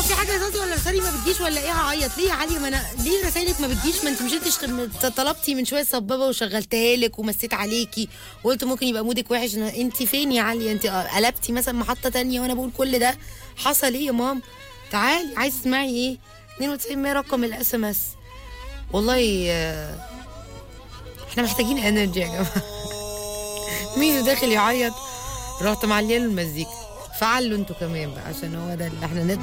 في حاجه اساسي ولا رسالي ما بتجيش ولا ايه هعيط ليه يا علي ما انا ليه رسايلك ما بتجيش ما انت مش انت شت- طلبتي من شويه سبابه وشغلتها لك ومسيت عليكي وقلت ممكن يبقى مودك وحش انت فين يا علي انت قلبتي مثلا محطه تانية وانا بقول كل ده حصل ايه يا مام تعالي عايز تسمعي ايه 92 100 رقم الاس ام اس والله آه، احنا محتاجين انرجي يا جماعه مين اللي داخل يعيط رحت معليه له المزيكا فعلوا انتوا كمان بقى عشان هو ده اللي احنا نقدر